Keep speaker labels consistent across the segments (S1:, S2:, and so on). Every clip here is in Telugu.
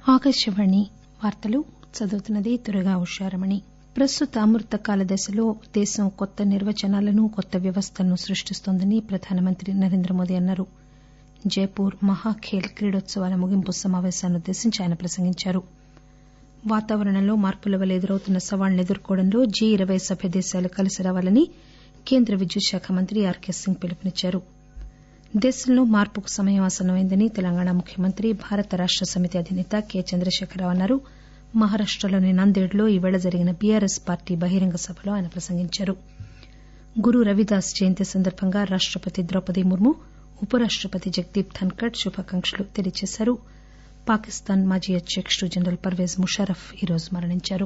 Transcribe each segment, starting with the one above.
S1: ఆకాశవాణి వార్తలు చదువుతున్నది దుర్గా ఉషారమణి ప్రస్తుత అమృతకాల దశలో దేశం కొత్త నిర్వచనాలను కొత్త వ్యవస్థలను సృష్టిస్తోందని ప్రధానమంత్రి నరేంద్రమోదీ అన్నారు జైపూర్ మహాఖేల్ క్రీడోత్సవాల ముగింపు సమాపేశాన్నుద్దేశించి ఆయన ప్రసంగించారు వాతావరణంలో మార్పుల వల్ల ఎదురవుతున్న సవాళ్లను ఎదుర్కోవడంలో జి ఇరవై సభ్య దేశాలు కలిసి రావాలని కేంద్ర విద్యుత్ శాఖ మంత్రి ఆర్కే సింగ్ పిలుపునిచ్చారు దేశంలో మార్పుకు సమయం ఆసన్నమైందని తెలంగాణ ముఖ్యమంత్రి భారత రాష్ట సమితి అధినేత కె చంద్రశేఖరరావు అన్నారు మహారాష్టలోని నాందేడ్లో ఈరోజు జరిగిన బీఆర్ఎస్ పార్టీ బహిరంగ సభలో ఆయన ప్రసంగించారు గురు రవిదాస్ జయంతి సందర్బంగా రాష్టపతి ద్రౌపది ముర్ము ఉపరాష్టపతి జగదీప్ ధన్కర్ శుభాకాంక్షలు తెలియజేశారు పాకిస్తాన్ మాజీ అధ్యకుడు జనరల్ పర్వేజ్ ముషర్రఫ్ ఈరోజు మరణించారు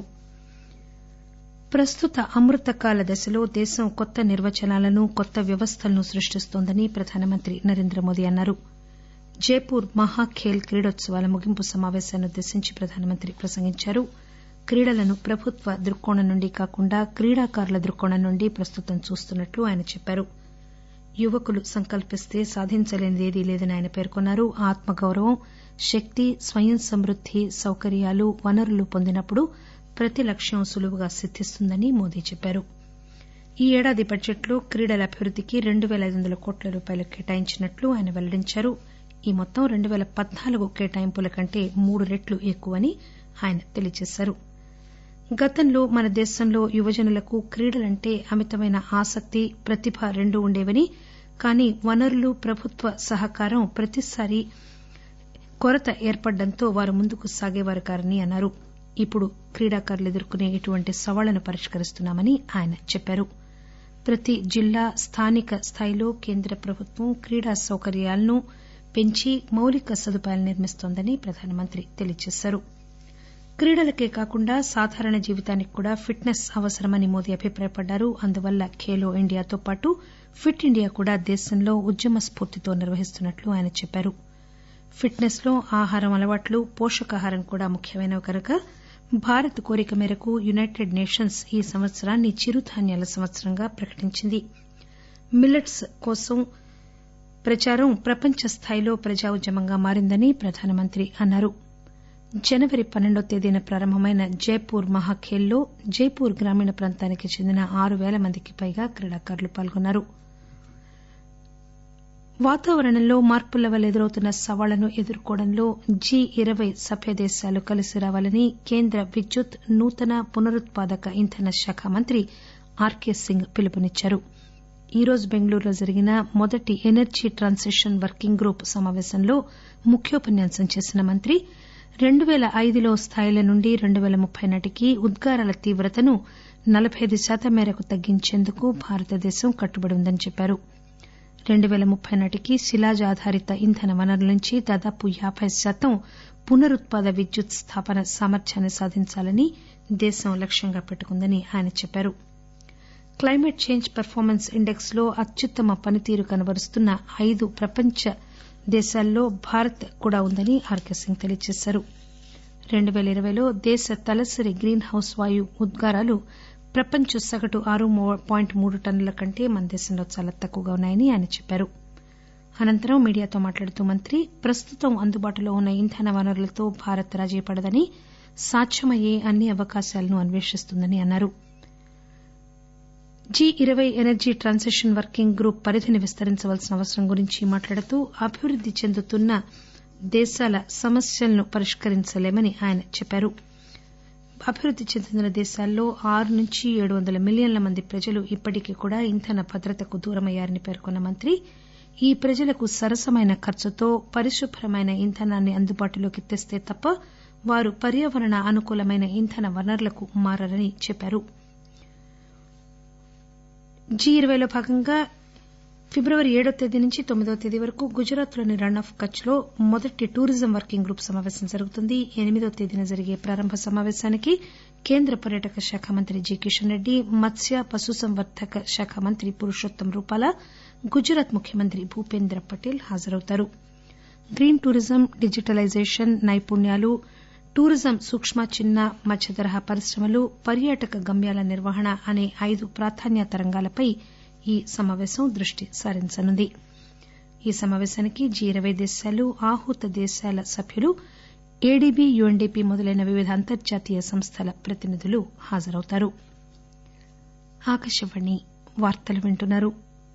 S1: ప్రస్తుత అమృతకాల దశలో దేశం కొత్త నిర్వచనాలను కొత్త వ్యవస్థలను సృష్టిస్తోందని ప్రధానమంత్రి నరేంద్రమోదీ అన్నారు జైపూర్ మహాఖేల్ క్రీడోత్సవాల ముగింపు సమాపేశాన్నుద్దేశించి ప్రధానమంత్రి ప్రసంగించారు క్రీడలను ప్రభుత్వ దృక్కోణం నుండి కాకుండా క్రీడాకారుల దృక్కోణం నుండి ప్రస్తుతం చూస్తున్నట్లు ఆయన చెప్పారు యువకులు సంకల్పిస్తే సాధించలేనిది ఏదీ లేదని ఆయన పేర్కొన్నారు ఆత్మగౌరవం శక్తి స్వయం సమృద్ది సౌకర్యాలు వనరులు పొందినప్పుడు ప్రతి లక్ష్యం సులువుగా సిద్దిస్తుందని మోదీ చెప్పారు ఈ ఏడాది బడ్జెట్లో క్రీడల అభివృద్దికి రెండు పేల ఐదు వందల కోట్ల రూపాయలు కేటాయించినట్లు ఆయన పెల్లడించారు ఈ మొత్తం రెండు పేల పద్నాలుగు కేటాయింపుల కంటే మూడు రెట్లు ఎక్కువని ఆయన తెలియజేశారు గతంలో మన దేశంలో యువజనులకు క్రీడలంటే అమితమైన ఆసక్తి ప్రతిభ రెండూ ఉండేవని కానీ వనరులు ప్రభుత్వ సహకారం ప్రతిసారి కొరత ఏర్పడడంతో వారు ముందుకు సాగేవారు కారని అన్నారు ఇప్పుడు క్రీడాకారులు ఎదుర్కొనే ఇటువంటి సవాళ్లను పరిష్కరిస్తున్నామని ఆయన చెప్పారు ప్రతి జిల్లా స్థానిక స్థాయిలో కేంద్ర ప్రభుత్వం క్రీడా సౌకర్యాలను పెంచి మౌలిక సదుపాయాలు నిర్మిస్తోందని ప్రధానమంత్రి తెలియజేశారు క్రీడలకే కాకుండా సాధారణ జీవితానికి కూడా ఫిట్నెస్ అవసరమని మోదీ అభిప్రాయపడ్డారు అందువల్ల ఖేలో ఇండియాతో పాటు ఫిట్ ఇండియా కూడా దేశంలో ఉద్యమ స్పూర్తితో నిర్వహిస్తున్నట్లు ఆయన చెప్పారు ఫిట్నెస్ లో ఆహారం అలవాట్లు పోషకాహారం కూడా ముఖ్యమైనవి కనుక భారత్ కోరిక మేరకు యునైటెడ్ నేషన్స్ ఈ సంవత్సరాన్ని చిరుధాన్యాల సంవత్సరంగా ప్రకటించింది మిల్లెట్స్ కోసం ప్రచారం ప్రపంచ స్థాయిలో ప్రజా ఉద్యమంగా మారిందని ప్రధానమంత్రి అన్నారు జనవరి పన్నెండో తేదీన ప్రారంభమైన జైపూర్ మహాఖేల్లో జైపూర్ గ్రామీణ ప్రాంతానికి చెందిన ఆరు పేల మందికి పైగా క్రీడాకారులు పాల్గొన్నారు వాతావరణంలో మార్పుల వల్ల ఎదురవుతున్న సవాళ్లను ఎదుర్కోవడంలో జి ఇరవై సభ్య దేశాలు కలిసి రావాలని కేంద్ర విద్యుత్ నూతన పునరుత్పాదక ఇంధన శాఖ మంత్రి ఆర్కే సింగ్ పిలుపునిచ్చారు ఈరోజు బెంగళూరులో జరిగిన మొదటి ఎనర్జీ ట్రాన్సిషన్ వర్కింగ్ గ్రూప్ సమాపేశంలో ముఖ్యోపన్యాసం చేసిన మంత్రి రెండు పేల ఐదులో స్థాయిల నుండి రెండు పేల ముప్పై నాటికి ఉద్గారాల తీవ్రతను నలబై అయిదు శాతం మేరకు తగ్గించేందుకు భారతదేశం కట్టుబడి ఉందని చెప్పారు రెండు పేల ముప్పై నాటికి శిలాజ ఆధారిత ఇంధన వనరుల నుంచి దాదాపు యాబై శాతం పునరుత్పాద విద్యుత్ స్థాపన సామర్థ్యాన్ని సాధించాలని దేశం లక్ష్యంగా పెట్టుకుందని ఆయన చెప్పారు క్లైమేట్ చేంజ్ పెర్ఫార్మెన్స్ ఇండెక్స్ లో అత్యుత్తమ పనితీరు కనబరుస్తున్న ఐదు ప్రపంచ దేశాల్లో భారత్ కూడా ఉందని ఆర్కే సింగ్ తెలియజేశారు రెండు పేల ఇరవైలో దేశ తలసరి గ్రీన్ హౌస్ వాయు ఉద్గారాలు ప్రపంచ సగటు ఆరు పాయింట్ మూడు టన్నుల కంటే మన దేశంలో చాలా తక్కువగా ఉన్నాయని ఆయన చెప్పారు అనంతరం మీడియాతో మాట్లాడుతూ మంత్రి ప్రస్తుతం అందుబాటులో ఉన్న ఇంధన వనరులతో భారత్ రాజీపడదని సాధ్యమయ్యే అన్ని అవకాశాలను అన్వేషిస్తుందని అన్నారు జి ఇరవై ఎనర్జీ ట్రాన్సిషన్ వర్కింగ్ గ్రూప్ పరిధిని విస్తరించవలసిన అవసరం గురించి మాట్లాడుతూ అభివృద్ది చెందుతున్న దేశాల సమస్యలను పరిష్కరించలేమని ఆయన చెప్పారు అభివృద్ది చెందుతున్న దేశాల్లో ఆరు నుంచి ఏడు వందల మిలియన్ల మంది ప్రజలు ఇప్పటికీ కూడా ఇంధన భద్రతకు దూరమయ్యారని పేర్కొన్న మంత్రి ఈ ప్రజలకు సరసమైన ఖర్చుతో పరిశుభ్రమైన ఇంధనాన్ని అందుబాటులోకి తెస్తే తప్ప వారు పర్యావరణ అనుకూలమైన ఇంధన వనరులకు మారరని చెప్పారు జి ఇరవైలో భాగంగా ఫిబ్రవరి ఏడో తేదీ నుంచి తొమ్మిదో తేదీ వరకు గుజరాత్ లోని రన్ ఆఫ్ కచ్ లో మొదటి టూరిజం వర్కింగ్ గ్రూప్ సమాపేశం జరుగుతుంది ఎనిమిదో తేదీన జరిగే ప్రారంభ సమాపేశానికి కేంద్ర పర్యాటక శాఖ మంత్రి జి కిషన్ రెడ్డి మత్స్య పశుసంవర్దక శాఖ మంత్రి పురుషోత్తం రూపాల గుజరాత్ ముఖ్యమంత్రి భూపేంద్ర పటేల్ హాజరవుతారు గ్రీన్ టూరిజం డిజిటలైజేషన్ నైపుణ్యాలు టూరిజం సూక్కు చిన్న మధ్య తరహా పరిశ్రమలు పర్యాటక గమ్యాల నిర్వహణ అనే ఐదు ప్రాధాన్యత రంగాలపై ఈ సమాపేశం దృష్టి సారించనుంది ఈ సమాపేశానికి జి ఇరవై దేశాలు ఆహుత దేశాల సభ్యులు ఏడీబీ యూఎన్డీపీ మొదలైన వివిధ అంతర్జాతీయ సంస్థల ప్రతినిధులు హాజరవుతారు ఆకాశవాణి వార్తలు వింటున్నారు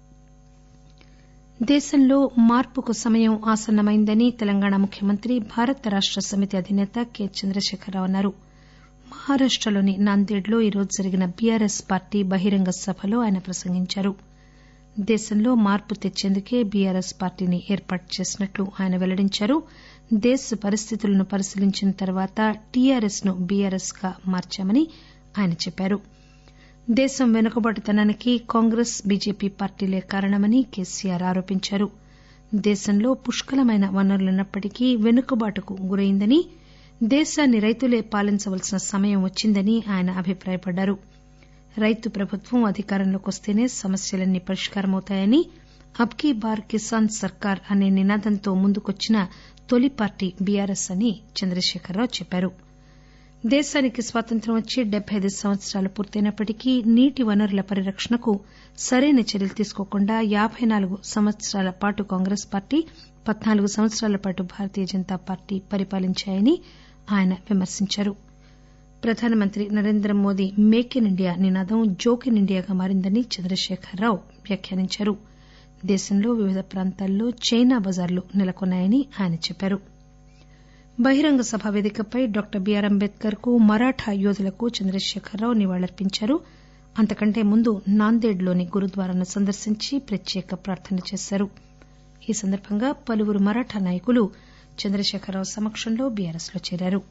S1: దేశంలో మార్పుకు సమయం ఆసన్నమైందని తెలంగాణ ముఖ్యమంత్రి భారత రాష్ట సమితి అధినేత కె చంద్రశేఖరరావు అన్నారు మహారాష్టలోని నాందేడ్లో ఈరోజు జరిగిన బీఆర్ఎస్ పార్టీ బహిరంగ సభలో ఆయన ప్రసంగించారు దేశంలో మార్పు తెచ్చేందుకే బీఆర్ఎస్ పార్టీని ఏర్పాటు చేసినట్లు ఆయన వెల్లడించారు దేశ పరిస్థితులను పరిశీలించిన తర్వాత టీఆర్ఎస్ ను బీఆర్ఎస్ గా మార్చామని ఆయన చెప్పారు దేశం వెనుకబాటుతనానికి కాంగ్రెస్ బీజేపీ పార్టీలే కారణమని కేసీఆర్ ఆరోపించారు దేశంలో పుష్కలమైన వనరులున్నప్పటికీ వెనుకబాటుకు గురైందని దేశాన్ని రైతులే పాలించవలసిన సమయం వచ్చిందని ఆయన అభిప్రాయపడ్డారు రైతు ప్రభుత్వం అధికారంలోకి వస్తేనే సమస్యలన్నీ పరిష్కారమవుతాయని అబ్ కీ బార్ కిసాన్ సర్కార్ అనే నినాదంతో ముందుకొచ్చిన తొలి పార్టీ బీఆర్ఎస్ అని చంద్రశేఖరరావు చెప్పారు దేశానికి స్వాతంత్ర్యం వచ్చి డెబ్బై ఐదు సంవత్సరాలు పూర్తయినప్పటికీ నీటి వనరుల పరిరక్షణకు సరైన చర్యలు తీసుకోకుండా యాబై నాలుగు సంవత్సరాల పాటు కాంగ్రెస్ పార్టీ పద్నాలుగు సంవత్సరాల పాటు భారతీయ జనతా పార్టీ పరిపాలించాయని ఆయన విమర్శించారు ప్రధానమంత్రి Narendra Modi make in India నినాదం జోక్ ఇన్ ఇండియాగా మారిందని చంద్రశేఖరరావు వ్యాఖ్యానించారు దేశంలో వివిధ ప్రాంతాల్లో చైనా బజార్లు నెలకొన్నాయని ఆయన చెప్పారు బహిరంగ సభ వేదికపై డాక్టర్ బీఆర్ అంబేద్కర్ కు మరాఠా యోధులకు చంద్రశేఖరరావు నివాళులర్పించారు అంతకంటే ముందు నాందేడ్లోని గురుద్వారాను సందర్శించి ప్రత్యేక ప్రార్థనలు చేశారు ఈ సందర్భంగా పలువురు మరాఠా నాయకులు చంద్రశేఖరరావు సమక్షంలో బీఆర్ఎస్ లో చేరారు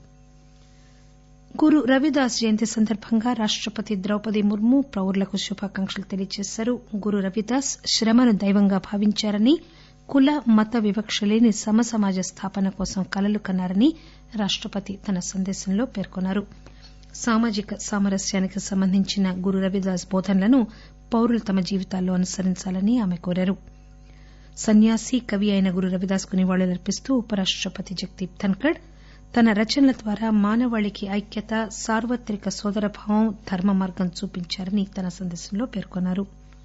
S1: గురు రవిదాస్ జయంతి సందర్భంగా రాష్టపతి ద్రౌపది ముర్ము పౌరులకు శుభాకాంక్షలు తెలియజేశారు గురు రవిదాస్ శ్రమను దైవంగా భావించారని కుల మత వివక్ష లేని సమసమాజ స్థాపన కోసం కలలు కన్నారని రాష్టపతి తన సందేశంలో పేర్కొన్నారు సామాజిక సామరస్యానికి సంబంధించిన గురు రవిదాస్ బోధనలను పౌరులు తమ జీవితాల్లో అనుసరించాలని ఆమె కోరారు సన్యాసి కవి అయిన గురు రవిదాస్ కు నివాళులర్పిస్తూ ఉపరాష్టపతి జగదీప్ ధన్కడ్ తన రచనల ద్వారా మానవాళికి ఐక్యత సార్వత్రిక సోదరభావం ధర్మ మార్గం చూపించారని తన సందేశంలో పేర్కొన్నారు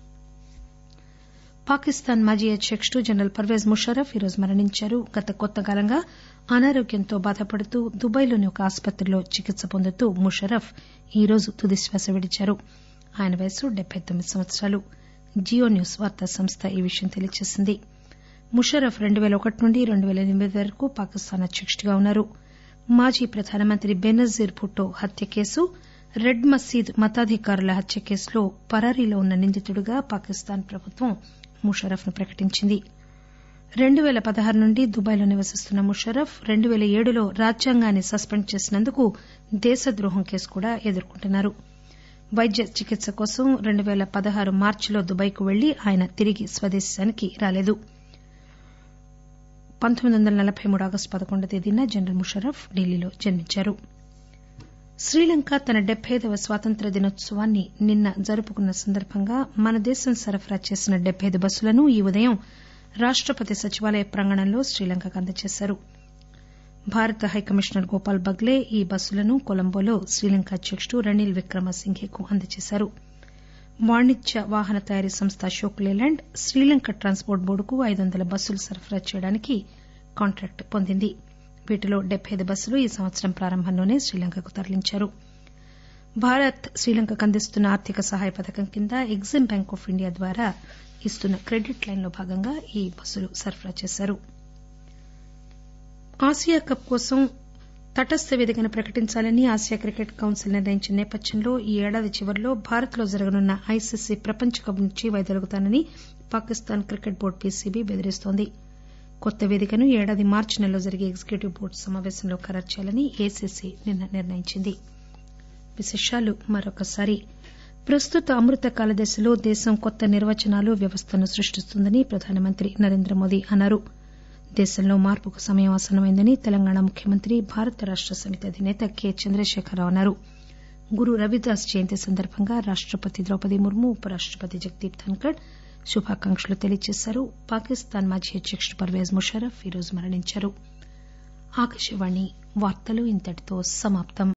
S1: పాకిస్తాన్ మాజీ అధ్యకుడు జనరల్ పర్వేజ్ ముషర్రఫ్ ఈరోజు మరణించారు గత కొంతకాలంగా అనారోగ్యంతో బాధపడుతూ దుబాయ్లోని ఒక ఆసుపత్రిలో చికిత్స పొందుతూ ముషర్రఫ్ ఈరోజు తుదిశ్వాస విడిచారు ఆయన వయసు డెబ్బై తొమ్మిది సంవత్సరాలు జియో న్యూస్ వార్తా సంస్థ ఈ విషయం తెలియజేసింది ముషర్రఫ్ రెండు పేల ఒకటి నుండి రెండు పేల ఎనిమిది వరకు పాకిస్తాన్ అధ్యకుడిగా ఉన్నారు మాజీ ప్రధానమంత్రి బెనజీర్ భుట్టో హత్య కేసు రెడ్ మసీద్ మతాధికారుల హత్య కేసులో పరారీలో ఉన్న నిందితుడిగా పాకిస్తాన్ ప్రభుత్వం ముషర్రఫ్ ను ప్రకటించింది రెండు పేల పదహారు నుండి దుబాయ్లో నివసిస్తున్న ముషర్రఫ్ రెండు పేల ఏడులో రాజ్యాంగాన్ని సస్పెండ్ చేసినందుకు దేశద్రోహం కేసు కూడా ఎదుర్కొంటున్నారు వైద్య చికిత్స కోసం రెండు పేల పదహారు మార్చిలో దుబాయ్కు వెళ్లి ఆయన తిరిగి స్వదేశానికి రాలేదు పంతొమ్మిది వందల నలబై మూడు ఆగస్టు పదకొండవ తేదీన జనరల్ ముషర్రఫ్ ఢిల్లీలో జన్మించారు శ్రీలంక తన డెబ్బై ఐదవ స్వాతంత్ర్య దినోత్సవాన్ని నిన్న జరుపుకున్న సందర్భంగా మన దేశం సరఫరా చేసిన డెబ్బై ఐదు బస్సులను ఈ ఉదయం రాష్టపతి సచివాలయ ప్రాంగణంలో శ్రీలంకకు అందజేశారు భారత హైకమిషనర్ గోపాల్ బగ్లే ఈ బస్సులను కొలంబోలో శ్రీలంక అధ్యకుడు రనిల్ విక్రమసింఘేకు అందజేశారు వాణిజ్య వాహన తయారీ సంస్థ అశోక్ లేలాండ్ శ్రీలంక ట్రాన్స్పోర్ట్ బోర్డుకు ఐదు వందల బస్సులు సరఫరా చేయడానికి కాంట్రాక్ట్ పొందింది వీటిలో డెబ్బై ఐదు బస్సులు ఈ సంవత్సరం ప్రారంభంలోనే శ్రీలంకకు తరలించారు భారత్ శ్రీలంకకు అందిస్తున్న ఆర్థిక సహాయ పథకం కింద ఎగ్జిమ్ బ్యాంక్ ఆఫ్ ఇండియా ద్వారా ఇస్తున్న క్రెడిట్ లైన్ లో భాగంగా ఈ బస్సులు సరఫరా చేశారు ఆసియా కప్ కోసం తటస్థ వేదికను ప్రకటించాలని ఆసియా క్రికెట్ కౌన్సిల్ నిర్ణయించిన నేపథ్యంలో ఈ ఏడాది చివరిలో భారత్ లో జరగనున్న ఐసీసీ ప్రపంచ కప్ నుంచి వైదొలుగుతానని పాకిస్తాన్ క్రికెట్ బోర్డు పీసీబీ బెదిరిస్తోంది కొత్త వేదికను ఈ ఏడాది మార్చి నెలలో జరిగే ఎగ్జిక్యూటివ్ బోర్డు సమాపేశంలో ఖరారు చేయాలని ఏసీసీ నిన్న నిర్ణయించింది విశేషాలు మరొకసారి ప్రస్తుత అమృతకాల దశలో దేశం కొత్త నిర్వచనాలు వ్యవస్థను సృష్టిస్తుందని ప్రధానమంత్రి నరేంద్ర మోదీ అన్నారు దేశంలో మార్పుకు సమయం ఆసన్నమైందని తెలంగాణ ముఖ్యమంత్రి భారత రాష్ట సమితి అధినేత కె చంద్రశేఖరరావు అన్నారు గురు రవిదాస్ జయంతి సందర్భంగా రాష్టపతి ద్రౌపది ముర్ము ఉపరాష్టపతి జగదీప్ ధన్కడ్ శుభాకాంక్షలు తెలియజేశారు పాకిస్తాన్ మాజీ అధ్యకుడు పర్వేజ్ ముషర్రఫ్ ఈరోజు మరణించారు ఆకాశవాణి వార్తలు ఇంతటితో సమాప్తం